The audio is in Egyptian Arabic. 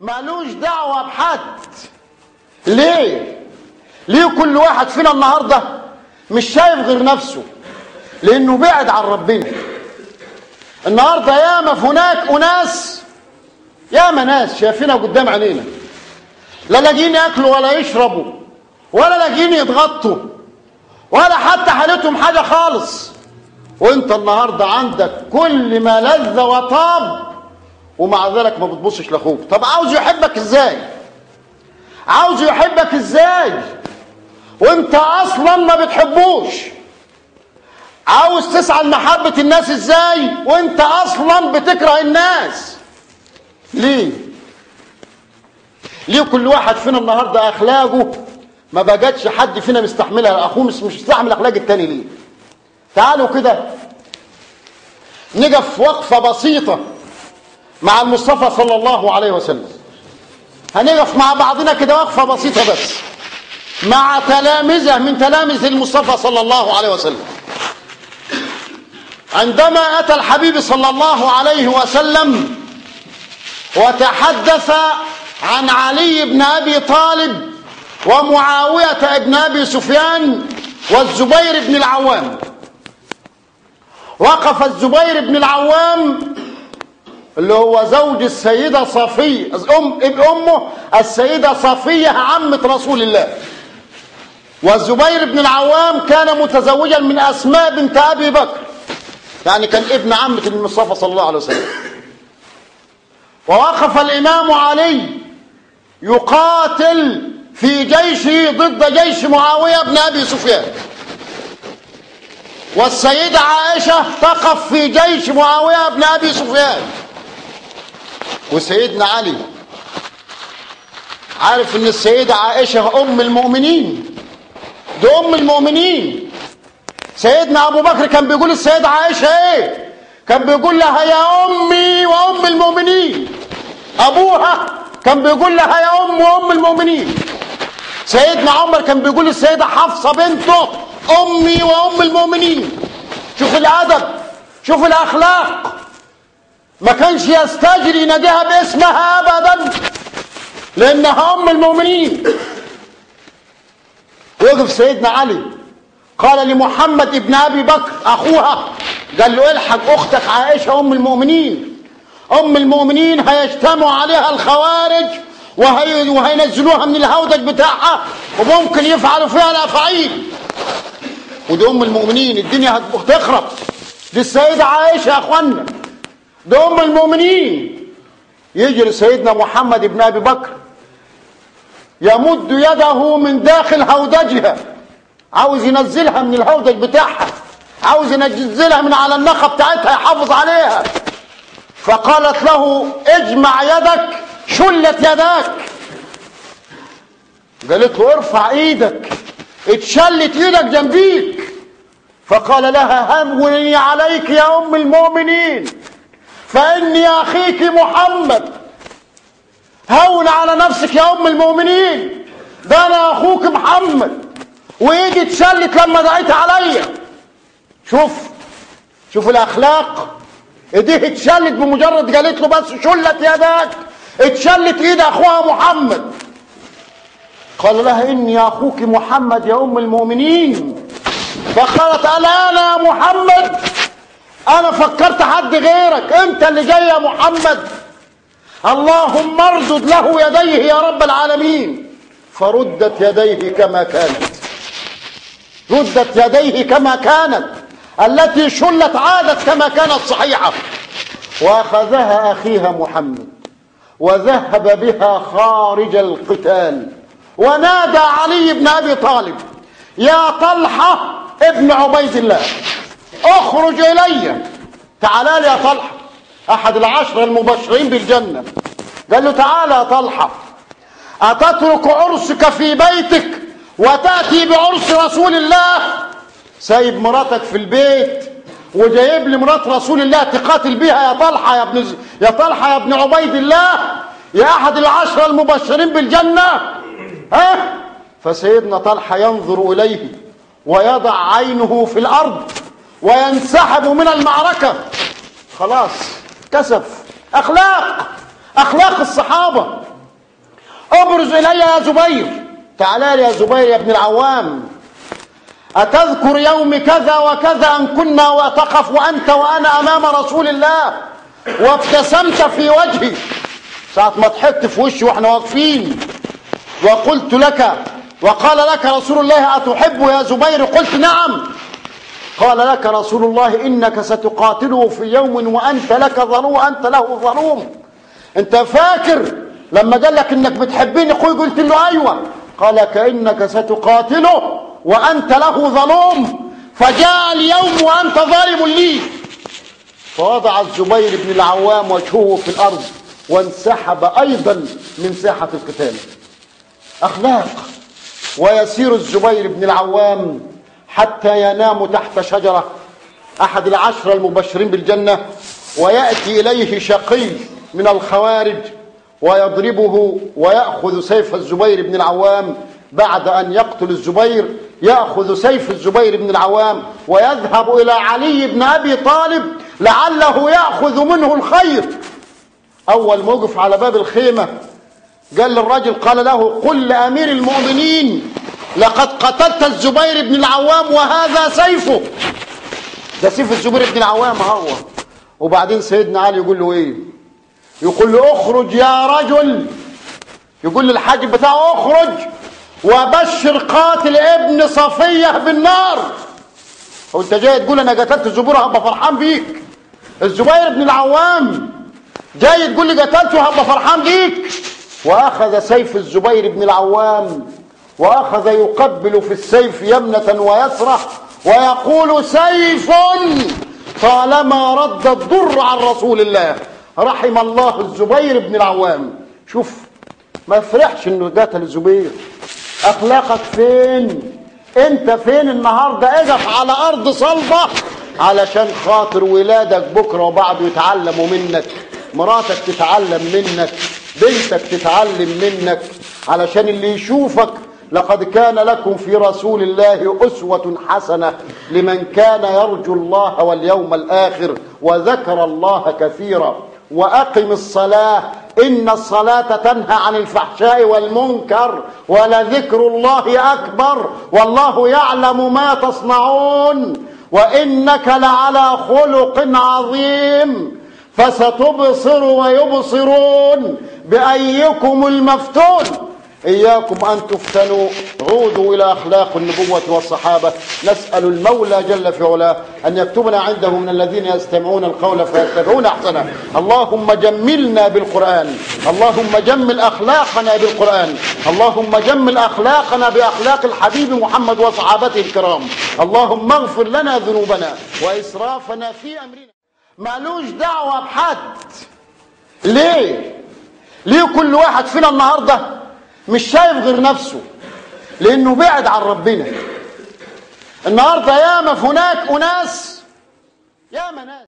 مالوش دعوة بحد ليه ليه كل واحد فينا النهاردة مش شايف غير نفسه لانه بعد عن ربنا النهاردة ياما في هناك اناس ياما ناس شايفينها قدام عينينا لا لاقيين ياكلوا ولا يشربوا ولا لاقيين يتغطوا ولا حتى حالتهم حاجة خالص وانت النهاردة عندك كل ما لذ وطاب ومع ذلك ما بتبصش لاخوك طب عاوز يحبك ازاي عاوز يحبك ازاي وانت اصلا ما بتحبوش عاوز تسعى لمحبة الناس ازاي وانت اصلا بتكره الناس ليه ليه كل واحد فينا النهاردة اخلاقه ما بقتش حد فينا مستحملها اخوه مش مستحمل اخلاق التاني ليه تعالوا كده نقف وقفة بسيطة مع المصطفى صلى الله عليه وسلم هنقف مع بعضنا كده وقفة بسيطة بس مع تلامذة من تلامذة المصطفى صلى الله عليه وسلم عندما أتى الحبيب صلى الله عليه وسلم وتحدث عن علي بن أبي طالب ومعاوية بن أبي سفيان والزبير بن العوام وقف الزبير بن العوام اللي هو زوج السيدة صفية أم ابن أمه السيدة صفية عمة رسول الله والزبير بن العوام كان متزوجا من أسماء بنت أبي بكر يعني كان ابن عمة المصطفى صلى الله عليه وسلم ووقف الإمام علي يقاتل في جيشه ضد جيش معاوية بن أبي سفيان والسيدة عائشة تقف في جيش معاوية بن أبي سفيان وسيدنا علي عارف ان السيدة عائشة ام المؤمنين دي ام المؤمنين سيدنا ابو بكر كان بيقول السيدة عائشة ايه كان بيقول لها يا امي وام المؤمنين ابوها كان بيقول لها يا ام وام المؤمنين سيدنا عمر كان بيقول السيدة حفصة بنته امي وام المؤمنين شوف الادب شوف الاخلاق ما كانش يستجري يناديها باسمها ابدا لانها ام المؤمنين وقف سيدنا علي قال لمحمد ابن ابي بكر اخوها قال له الحق اختك عائشه ام المؤمنين ام المؤمنين هيجتمع عليها الخوارج وهي وهينزلوها من الهودج بتاعها وممكن يفعلوا فيها الافاعيل ودي ام المؤمنين الدنيا هتخرب دي السيده عائشه يا اخوانا ده ام المؤمنين يجري سيدنا محمد بن ابي بكر يمد يده من داخل هودجها عاوز ينزلها من الهودج بتاعها عاوز ينزلها من على النخه بتاعتها يحافظ عليها فقالت له اجمع يدك شلت يداك قالت له ارفع ايدك اتشلت ايدك جنبيك فقال لها هوني عليك يا ام المؤمنين فاني اخيك محمد هون على نفسك يا ام المؤمنين ده انا اخوك محمد وايدي اتشلت لما دعيت عليا شوف شوف الاخلاق ايديه اتشلت بمجرد قالت له بس شلت يداك اتشلت ايد اخوها محمد قال لها اني اخوك محمد يا ام المؤمنين فقالت الا انا يا محمد انا فكرت حد غيرك انت اللي جاي يا محمد اللهم اردد له يديه يا رب العالمين فردت يديه كما كانت ردت يديه كما كانت التي شلت عادت كما كانت صحيحة واخذها اخيها محمد وذهب بها خارج القتال ونادى علي بن ابي طالب يا طلحة ابن عبيد الله اخرج الي تعال لي يا طلحة احد العشرة المبشرين بالجنة قال له تعال يا طلحة اتترك عرسك في بيتك وتأتي بعرس رسول الله سايب مراتك في البيت وجايب لي مرات رسول الله تقاتل بيها يا طلحة يا ابن يا طلحة يا ابن عبيد الله يا احد العشرة المبشرين بالجنة ها فسيدنا طلحة ينظر اليه ويضع عينه في الارض وينسحب من المعركة خلاص كسف اخلاق اخلاق الصحابة ابرز الي يا زبير تعال لي يا زبير يا ابن العوام أتذكر يوم كذا وكذا أن كنا وتقف وأنت وأنا أمام رسول الله وابتسمت في وجهي ساعة ما ضحكت في وشي واحنا واقفين وقلت لك وقال لك رسول الله أتحب يا زبير قلت نعم قال لك رسول الله إنك ستقاتله في يوم وأنت لك ظلوم وأنت له ظلوم أنت فاكر لما قال لك إنك بتحبيني قوي قلت له أيوة قال كأنك ستقاتله وأنت له ظلوم فجاء اليوم وأنت ظالم لي فوضع الزبير بن العوام وجهه في الأرض وانسحب أيضا من ساحة القتال أخلاق ويسير الزبير بن العوام حتى ينام تحت شجرة أحد العشرة المبشرين بالجنة ويأتي إليه شقي من الخوارج ويضربه ويأخذ سيف الزبير بن العوام بعد أن يقتل الزبير يأخذ سيف الزبير بن العوام ويذهب إلى علي بن أبي طالب لعله يأخذ منه الخير أول موقف على باب الخيمة قال للرجل قال له قل لأمير المؤمنين لقد قتلت الزبير بن العوام وهذا سيفه ده سيف الزبير بن العوام هو وبعدين سيدنا علي يقول له ايه يقول له اخرج يا رجل يقول للحاج بتاعه اخرج وبشر قاتل ابن صفية بالنار وانت جاي تقول انا قتلت الزبير هبقى فرحان بيك الزبير بن العوام جاي تقول لي قتلته هبقى فرحان بيك واخذ سيف الزبير بن العوام واخذ يقبل في السيف يمنة ويسرة ويقول سيف طالما رد الضر عن رسول الله رحم الله الزبير بن العوام شوف ما يفرحش انه قتل الزبير اخلاقك فين انت فين النهارده اقف على ارض صلبه علشان خاطر ولادك بكره وبعده يتعلموا منك مراتك تتعلم منك بنتك تتعلم منك علشان اللي يشوفك لقد كان لكم في رسول الله أسوة حسنة لمن كان يرجو الله واليوم الآخر وذكر الله كثيرا وأقم الصلاة إن الصلاة تنهى عن الفحشاء والمنكر ولذكر الله أكبر والله يعلم ما تصنعون وإنك لعلى خلق عظيم فستبصر ويبصرون بأيكم المفتون إياكم أن تفتنوا عودوا إلى أخلاق النبوة والصحابة نسأل المولى جل في علاه أن يكتبنا عنده من الذين يستمعون القول فيتبعون أحسنه اللهم جملنا بالقرآن اللهم جمل أخلاقنا بالقرآن اللهم جمل أخلاقنا بأخلاق الحبيب محمد وصحابته الكرام اللهم اغفر لنا ذنوبنا وإسرافنا في أمرنا مالوش دعوة بحد ليه ليه كل واحد فينا النهارده مش شايف غير نفسه لانه بعد عن ربنا النهارده ياما في هناك اناس ياما ناس